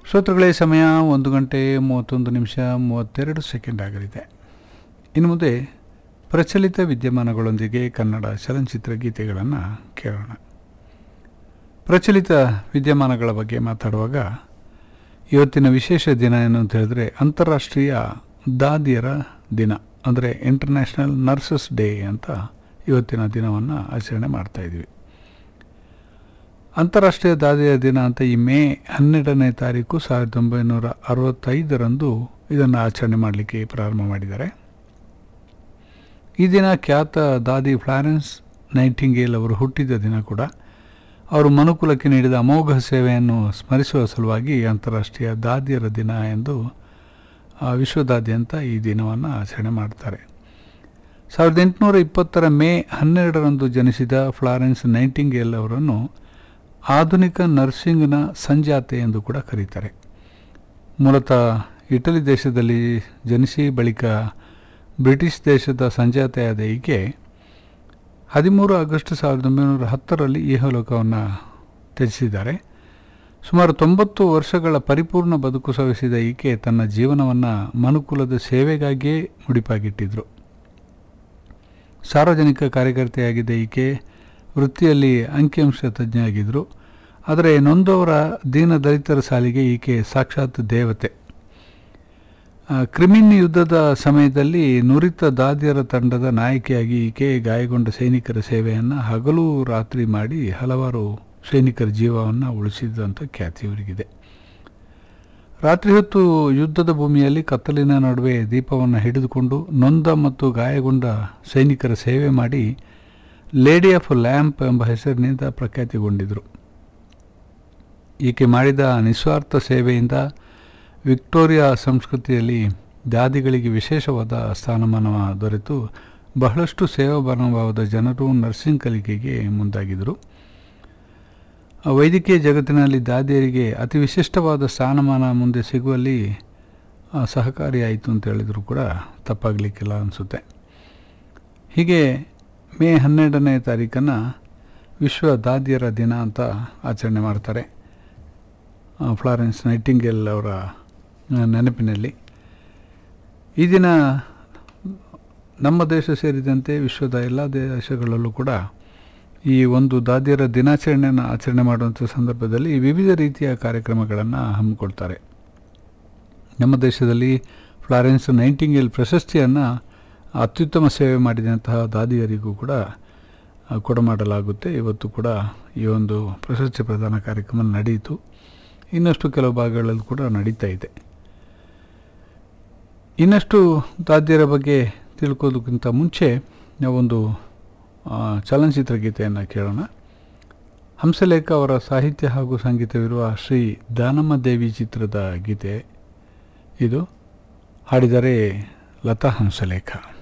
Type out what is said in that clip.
ಶ್ರೋತೃಗಳೇ ಸಮಯ ಒಂದು ಗಂಟೆ ಮೂವತ್ತೊಂದು ನಿಮಿಷ ಮೂವತ್ತೆರಡು ಸೆಕೆಂಡ್ ಆಗಲಿದೆ ಇನ್ನು ಮುಂದೆ ಪ್ರಚಲಿತ ವಿದ್ಯಮಾನಗಳೊಂದಿಗೆ ಕನ್ನಡ ಚಲನಚಿತ್ರ ಗೀತೆಗಳನ್ನು ಕೇಳೋಣ ಪ್ರಚಲಿತ ವಿದ್ಯಮಾನಗಳ ಬಗ್ಗೆ ಮಾತಾಡುವಾಗ ಇವತ್ತಿನ ವಿಶೇಷ ದಿನ ಏನು ಅಂತ ಹೇಳಿದ್ರೆ ಅಂತಾರಾಷ್ಟ್ರೀಯ ದಾದಿಯರ ದಿನ ಅಂದರೆ ಇಂಟರ್ನ್ಯಾಷನಲ್ ನರ್ಸಸ್ ಡೇ ಅಂತ ಇವತ್ತಿನ ದಿನವನ್ನು ಆಚರಣೆ ಮಾಡ್ತಾ ಇದ್ದೀವಿ ಅಂತಾರಾಷ್ಟ್ರೀಯ ದಾದಿಯರ ದಿನ ಅಂತ ಈ ಮೇ ಹನ್ನೆರಡನೇ ತಾರೀಕು ಸಾವಿರದ ಒಂಬೈನೂರ ಅರವತ್ತೈದರಂದು ಇದನ್ನು ಆಚರಣೆ ಮಾಡಲಿಕ್ಕೆ ಪ್ರಾರಂಭ ಮಾಡಿದ್ದಾರೆ ಈ ದಿನ ಖ್ಯಾತ ದಾದಿ ಫ್ಲಾರೆನ್ಸ್ ನೈಟಿಂಗೇಲ್ ಅವರು ಹುಟ್ಟಿದ ದಿನ ಕೂಡ ಅವರು ಮನುಕುಲಕ್ಕೆ ನೀಡಿದ ಅಮೋಘ ಸೇವೆಯನ್ನು ಸ್ಮರಿಸುವ ಸಲುವಾಗಿ ಅಂತಾರಾಷ್ಟ್ರೀಯ ದಾದಿಯರ ದಿನ ಎಂದು ಆ, ವಿಶ್ವದಾದ್ಯಂತ ಈ ದಿನವನ್ನು ಆಚರಣೆ ಮಾಡ್ತಾರೆ ಸಾವಿರದ ಎಂಟುನೂರ ಇಪ್ಪತ್ತರ ಮೇ ಹನ್ನೆರಡರಂದು ಜನಿಸಿದ ಫ್ಲಾರೆನ್ಸ್ ನೈಟಿಂಗೇಲ್ ಅವರನ್ನು ಆಧುನಿಕ ನರ್ಸಿಂಗ್ನ ಸಂಜಾತೆ ಎಂದು ಕೂಡ ಕರೀತಾರೆ ಮೂಲತಃ ಇಟಲಿ ದೇಶದಲ್ಲಿ ಜನಿಸಿ ಬಳಿಕ ಬ್ರಿಟಿಷ್ ದೇಶದ ಸಂಜಾತೆಯಾದ ಈಕೆ ಹದಿಮೂರು ಆಗಸ್ಟ್ ಸಾವಿರದ ಒಂಬೈನೂರ ಹತ್ತರಲ್ಲಿ ಇಹಲೋಕವನ್ನು ತ್ಯಜಿಸಿದ್ದಾರೆ ಸುಮಾರು ತೊಂಬತ್ತು ವರ್ಷಗಳ ಪರಿಪೂರ್ಣ ಬದುಕು ಸವಿಸಿದ ಈಕೆ ತನ್ನ ಜೀವನವನ್ನು ಮನುಕುಲದ ಸೇವೆಗಾಗಿಯೇ ಮುಡಿಪಾಗಿಟ್ಟಿದ್ರು ಸಾರ್ವಜನಿಕ ಕಾರ್ಯಕರ್ತೆಯಾಗಿದ್ದ ಈಕೆ ವೃತ್ತಿಯಲ್ಲಿ ಅಂಕಿಅಂಶ ತಜ್ಞೆಯಾಗಿದ್ದರು ಆದರೆ ನೊಂದವರ ದೀನ ದಲಿತರ ಸಾಲಿಗೆ ಈಕೆ ಸಾಕ್ಷಾತ್ ದೇವತೆ ಆ, ಕ್ರಿಮಿನ್ ಯುದ್ಧದ ಸಮಯದಲ್ಲಿ ನುರಿತ ದಾದಿಯರ ತಂಡದ ನಾಯಕಿಯಾಗಿ ಈಕೆ ಗಾಯಗೊಂಡ ಸೈನಿಕರ ಸೇವೆಯನ್ನು ಹಗಲು ರಾತ್ರಿ ಮಾಡಿ ಹಲವಾರು ಸೈನಿಕರ ಜೀವವನ್ನು ಉಳಿಸಿದಂಥ ಖ್ಯಾತಿ ಇವರಿಗಿದೆ ರಾತ್ರಿ ಹೊತ್ತು ಯುದ್ಧದ ಭೂಮಿಯಲ್ಲಿ ಕತ್ತಲಿನ ನಡುವೆ ದೀಪವನ್ನು ಹಿಡಿದುಕೊಂಡು ನೊಂದ ಮತ್ತು ಗಾಯಗೊಂಡ ಸೈನಿಕರ ಸೇವೆ ಮಾಡಿ ಲೇಡಿ ಆಫ್ ಲ್ಯಾಂಪ್ ಎಂಬ ಹೆಸರಿನಿಂದ ಪ್ರಖ್ಯಾತಿಗೊಂಡಿದ್ದರು ಈಕೆ ಮಾಡಿದ ನಿಸ್ವಾರ್ಥ ಸೇವೆಯಿಂದ ವಿಕ್ಟೋರಿಯಾ ಸಂಸ್ಕೃತಿಯಲ್ಲಿ ದಾದಿಗಳಿಗೆ ವಿಶೇಷವಾದ ಸ್ಥಾನಮಾನ ದೊರೆತು ಬಹಳಷ್ಟು ಸೇವಾ ಮನೋಭಾವದ ಜನರು ನರ್ಸಿಂಗ್ ಕಲಿಕೆಗೆ ಮುಂದಾಗಿದ್ದರು ಆ ವೈದ್ಯಕೀಯ ಜಗತ್ತಿನಲ್ಲಿ ದಾದಿಯರಿಗೆ ಅತಿ ವಿಶಿಷ್ಟವಾದ ಸ್ಥಾನಮಾನ ಮುಂದೆ ಸಿಗುವಲ್ಲಿ ಆ, ಸಹಕಾರಿಯಾಯಿತು ಅಂತ ಹೇಳಿದರೂ ಕೂಡ ತಪ್ಪಾಗಲಿಕ್ಕಿಲ್ಲ ಅನಿಸುತ್ತೆ ಹೀಗೆ ಮೇ ಹನ್ನೆರಡನೇ ತಾರೀಕನ್ನು ವಿಶ್ವ ದಾದಿಯರ ದಿನ ಅಂತ ಆಚರಣೆ ಮಾಡ್ತಾರೆ ಆ, ಫ್ಲಾರೆನ್ಸ್ ನೈಟಿಂಗೇಲ್ ಅವರ ಆ, ನೆನಪಿನಲ್ಲಿ ಈ ದಿನ ನಮ್ಮ ದೇಶ ಸೇರಿದಂತೆ ವಿಶ್ವದ ಎಲ್ಲ ದೇಶಗಳಲ್ಲೂ ಕೂಡ ಈ ಒಂದು ದಾದಿಯರ ದಿನಾಚರಣೆಯನ್ನು ಆಚರಣೆ ಮಾಡುವಂಥ ಸಂದರ್ಭದಲ್ಲಿ ವಿವಿಧ ರೀತಿಯ ಕಾರ್ಯಕ್ರಮಗಳನ್ನು ಹಮ್ಮಿಕೊಳ್ತಾರೆ ನಮ್ಮ ದೇಶದಲ್ಲಿ ಫ್ಲಾರೆನ್ಸ್ ನೈಂಟಿಂಗೇಲ್ ಪ್ರಶಸ್ತಿಯನ್ನು ಅತ್ಯುತ್ತಮ ಸೇವೆ ಮಾಡಿದಂತಹ ದಾದಿಯರಿಗೂ ಕೂಡ ಆ, ಕೊಡಮಾಡಲಾಗುತ್ತೆ ಇವತ್ತು ಕೂಡ ಈ ಒಂದು ಪ್ರಶಸ್ತಿ ಪ್ರದಾನ ಕಾರ್ಯಕ್ರಮ ನಡೆಯಿತು ಇನ್ನಷ್ಟು ಕೆಲವು ಭಾಗಗಳಲ್ಲಿ ಕೂಡ ನಡೀತಾ ಇದೆ ಇನ್ನಷ್ಟು ದಾದ್ಯರ ಬಗ್ಗೆ ತಿಳ್ಕೋದಕ್ಕಿಂತ ಮುಂಚೆ ನಾವೊಂದು ಆ, ಚಲನಚಿತ್ರ ಗೀತೆಯನ್ನು ಕೇಳೋಣ ಹಂಸಲೇಖ ಅವರ ಸಾಹಿತ್ಯ ಹಾಗೂ ಸಂಗೀತವಿರುವ ಶ್ರೀ ದಾನಮ್ಮ ದೇವಿ ಚಿತ್ರದ ಗೀತೆ ಇದು ಹಾಡಿದರೆ ಲತಾ ಹಂಸಲೇಖ